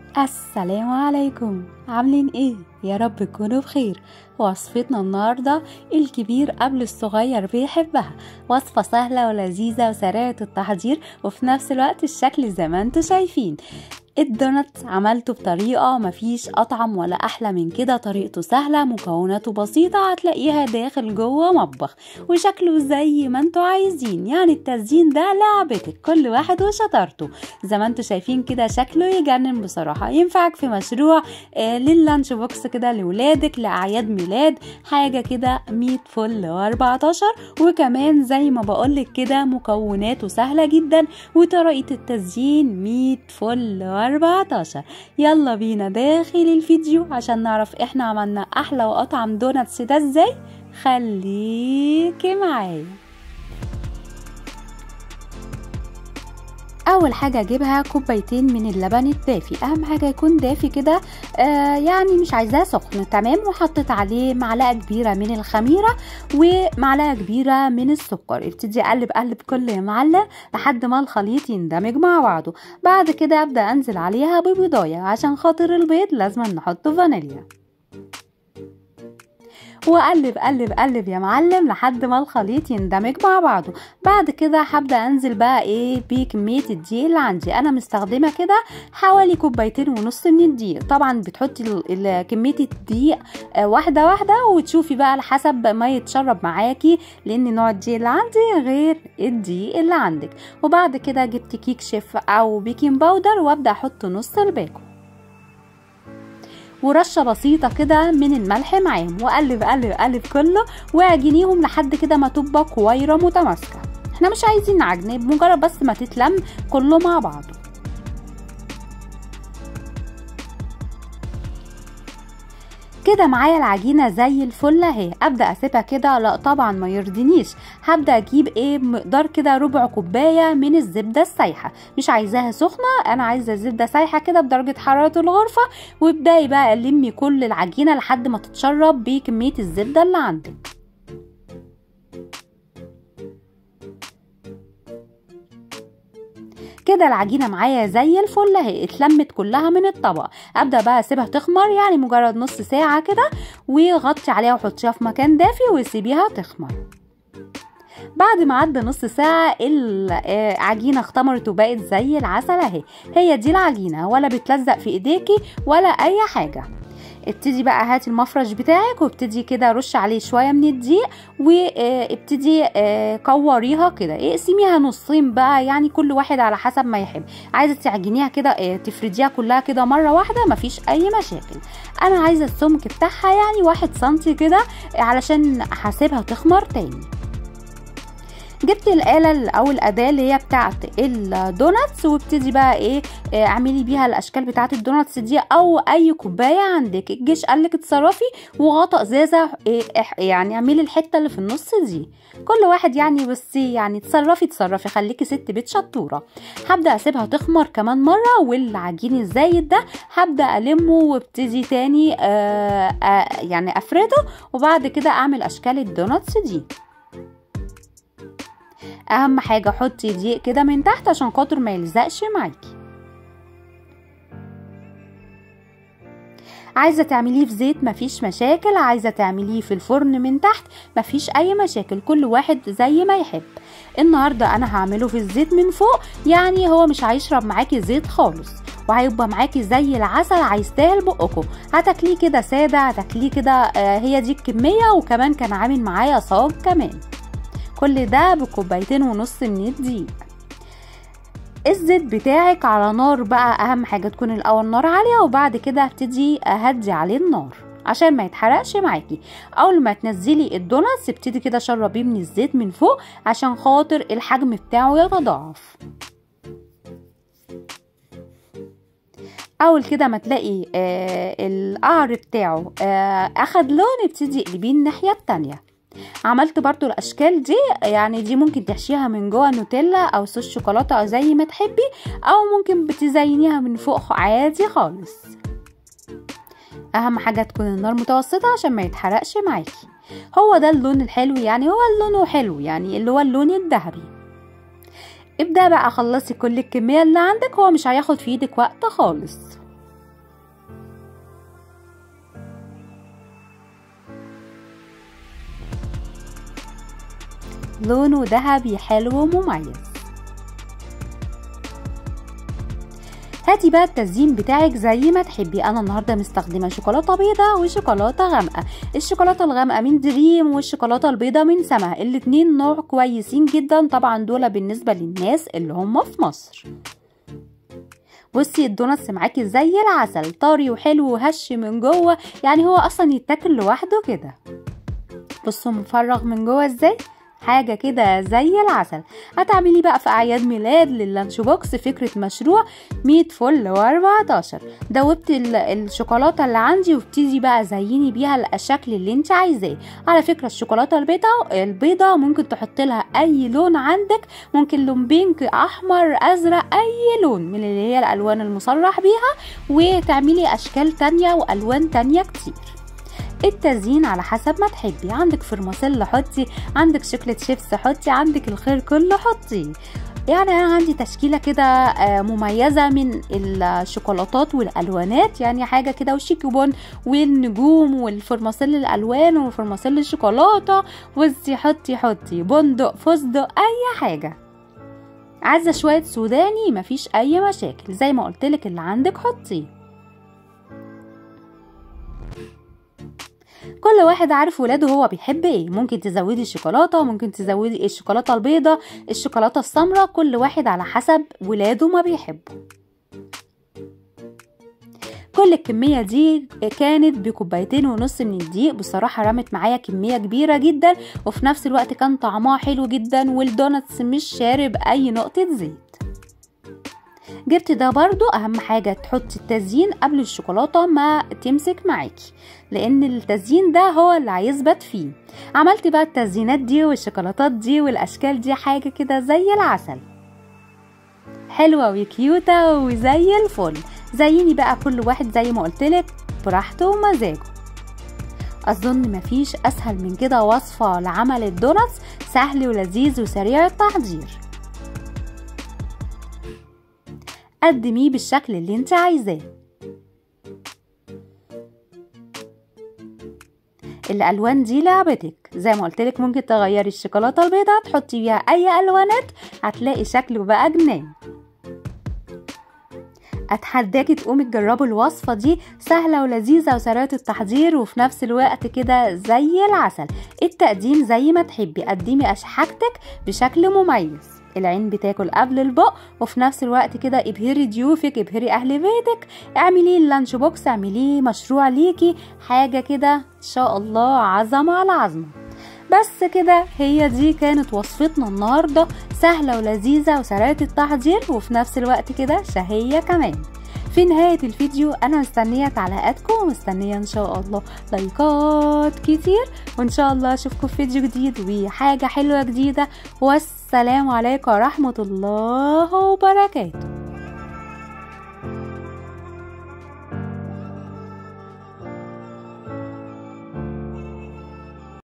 السلام عليكم عاملين ايه يا رب تكونوا بخير وصفتنا النهاردة الكبير قبل الصغير بيحبها وصفة سهلة ولذيذة وسريعة التحضير وفي نفس الوقت الشكل زي ما انتوا شايفين الدونت عملته بطريقة مفيش أطعم ولا أحلى من كده طريقته سهلة مكوناته بسيطة هتلاقيها داخل جوه مطبخ وشكله زي ما انتوا عايزين يعني التزيين ده لعبتك كل واحد وشطارته زي ما انتوا شايفين كده شكله يجنن بصراحة ينفعك في مشروع آه لللانش بوكس كده لولادك لأعياد ميلاد حاجة كده 100 فل و14 وكمان زي ما بقولك كده مكوناته سهلة جدا وطريقة التزيين 100 فل 14 يلا بينا داخل الفيديو عشان نعرف احنا عملنا احلى واطعم دوناتس ده ازاي خليكي معايا اول حاجه اجيبها كوبايتين من اللبن الدافي اهم حاجه يكون دافي كده آه يعني مش عايزاه سخن تمام وحطيت عليه معلقه كبيره من الخميره ومعلقه كبيره من السكر ابتدي اقلب اقلب كل معلقه لحد ما الخليط يندمج مع بعضه بعد كده ابدا انزل عليها ببيضايه عشان خاطر البيض لازم نحط فانيليا واقلب قلب قلب يا معلم لحد ما الخليط يندمج مع بعضه بعد كده هبدا انزل بقى ايه بكميه الدقيق اللي عندي انا مستخدمه كده حوالي كوبايتين ونص من الدقيق طبعا بتحطي كميه الدقيق واحده واحده وتشوفي بقى على حسب ما يتشرب معاكي لان نوع الدقيق اللي عندي غير الدقيق اللي عندك وبعد كده جبت كيك شيف او بيكنج باودر وابدا احط نص الباكو ورشه بسيطه كده من الملح معاهم واقلب قلب قلب كله واعجنيهم لحد كده ما تبقى كويره متماسكه احنا مش عايزين نعجن بمجرد بس ما تتلم كله مع بعضه كده معايا العجينه زي الفل اهي ابدا اسيبها كده لا طبعا ما يرضينيش هبدا اجيب ايه مقدار كده ربع كوبايه من الزبده السايحه مش عايزاها سخنه انا عايزه الزبده سايحه كده بدرجه حراره الغرفه وابداي بقى لمي كل العجينه لحد ما تتشرب بكميه الزبده اللي عندك كده العجينه معايا زي الفل اهي اتلمت كلها من الطبق ابدا بقى اسيبها تخمر يعني مجرد نص ساعه كده وغطي عليها وحطيها في مكان دافي وسيبيها تخمر بعد ما عدى نص ساعة العجينة اختمرت وبقت زي العسل اهي هي دي العجينة ولا بتلزق في ايديكي ولا اي حاجة ابتدي بقى هاتي المفرش بتاعك وابتدي كده رش عليه شويه من الدقيق وابتدي كوريها كده اقسميها نصين بقى يعني كل واحد على حسب ما يحب عايزه تعجنيها كده تفرديها كلها كده مره واحده مفيش اي مشاكل انا عايزه السمك بتاعها يعني واحد سنتي كده علشان هسيبها تخمر تاني جبت الآلة أو الأداة اللي هي بتاعت الدوناتس وابتدي بقى إيه اعملي بيها الأشكال بتاعت الدوناتس دي أو أي كوباية عندك الجيش قالك اتصرفي وغطا إزازة إيه يعني اعملي الحتة اللي في النص دي كل واحد يعني بصي يعني تصرفي تصرفي خليكي ست بيت شطورة هبدأ أسيبها تخمر كمان مرة والعجين الزايد ده هبدأ ألمه وابتدي تاني آآ آآ يعني أفرده وبعد كده أعمل أشكال الدوناتس دي اهم حاجه حطي دقيق كده من تحت عشان خاطر ما يلزقش معاكي عايزه تعمليه في زيت مفيش مشاكل عايزه تعمليه في الفرن من تحت مفيش اي مشاكل كل واحد زي ما يحب النهارده انا هعمله في الزيت من فوق يعني هو مش هيشرب معاكي زيت خالص وهيبقى معاكي زي العسل عايزاه لبقكم هتاكليه كده ساده هتاكليه كده آه هي دي الكميه وكمان كان عامل معايا صاج كمان كل ده بكوبايتين ونص من الدقيق الزيت بتاعك على نار بقى اهم حاجه تكون الاول نار عاليه وبعد كده ابتدي اهدي عليه النار عشان ما يتحرقش معاكي اول ما تنزلي الدوناتس ابتدي كده شربيه من الزيت من فوق عشان خاطر الحجم بتاعه يتضاعف اول كده ما تلاقي آه القعر بتاعه آه اخد لون ابتدي اقلبيه الناحيه التانيه عملت برضو الاشكال دي يعني دي ممكن تحشيها من جوه نوتيلا او صوص شوكولاته او زي ما تحبي او ممكن بتزينيها من فوق عادي خالص اهم حاجه تكون النار متوسطه عشان ما يتحرقش معاكي هو ده اللون الحلو يعني هو اللون حلو يعني اللي هو اللون الذهبي ابدأ بقى خلصي كل الكمية اللي عندك هو مش هياخد في ايدك وقت خالص لونه ذهبي حلو ومميز هاتي بقى التزيين بتاعك زي ما تحبي انا النهارده مستخدمه شوكولاته بيضه وشوكولاته غامقه الشوكولاته الغامقه من دريم والشوكولاته البيضه من سما الاتنين نوع كويسين جدا طبعا دول بالنسبه للناس اللي هم في مصر بصي الدوناتس معاكي زي العسل طري وحلو وهش من جوه يعني هو اصلا يتاكل لوحده كده بصوا مفرغ من جوه ازاي حاجه كده زي العسل هتعملي بقى في اعياد ميلاد لللانش بوكس فكره مشروع 100 فل و14 دوبت الشوكولاته اللي عندي وابتدي بقى زيني بيها الشكل اللي انت عايزاه على فكره الشوكولاته البيضاء البيضه ممكن تحط لها اي لون عندك ممكن لون بينك احمر ازرق اي لون من اللي هي الالوان المصرح بيها وتعملي اشكال تانية والوان تانية كتير التزيين على حسب ما تحبي عندك فرماسيل حطي عندك شوكليت شيبس حطي عندك الخير كله حطي يعني انا عندي تشكيله كده مميزه من الشوكولاتات والالوانات يعني حاجه كده وشيكوبون والنجوم والفرماسيل الالوان وفرماسيل الشوكولاته بصي حطي حطي بندق فستق اي حاجه عايزه شويه سوداني مفيش اي مشاكل زي ما قلتلك اللي عندك حطيه كل واحد عارف ولاده هو بيحب ايه ممكن تزودي الشوكولاته ممكن تزودي الشوكولاته البيضه الشوكولاته السمراء كل واحد على حسب ولاده ما بيحبه كل الكمية دي كانت بكوبايتين ونص من الدقيق بصراحة رمت معايا كمية كبيرة جدا وفي نفس الوقت كان طعمها حلو جدا والدوناتس مش شارب أي نقطة زيت جبت ده برضو اهم حاجة تحطي التزيين قبل الشوكولاتة ما تمسك معاكي لان التزيين ده هو اللي هيثبت فيه عملت بقى التزيينات دي والشوكولاتات دي والاشكال دي حاجة كده زي العسل حلوة وكيوتة وزي الفل زيني بقى كل واحد زي ما قلتلك براحته ومزاجه اظن مفيش اسهل من كده وصفة لعمل الدوناتس سهل ولذيذ وسريع التحضير قدميه بالشكل اللي انت عايزاه الالوان دي لعبتك زي ما قلتلك ممكن تغيري الشوكولاته البيضاء تحطي فيها اي الوانات هتلاقي شكله بقى جنان اتحداكي تقومي تجربوا الوصفه دي سهله ولذيذه وسريعه التحضير وفي نفس الوقت كده زي العسل التقديم زي ما تحبي قدمي حاجتك بشكل مميز العين بتاكل قبل البق وفي نفس الوقت كده ابهري ضيوفك ابهري اهل بيتك اعملي اللانش بوكس اعمليه مشروع ليكي حاجه كده ان شاء الله عظمه على عظمه بس كده هي دي كانت وصفتنا النهارده سهله ولذيذه وسريعه التحضير وفي نفس الوقت كده شهيه كمان في نهاية الفيديو أنا مستنية تعليقاتكم ومستنية إن شاء الله لايكات كتير وإن شاء الله أشوفكم في فيديو جديد وحاجة حلوة جديدة والسلام عليكم ورحمة الله وبركاته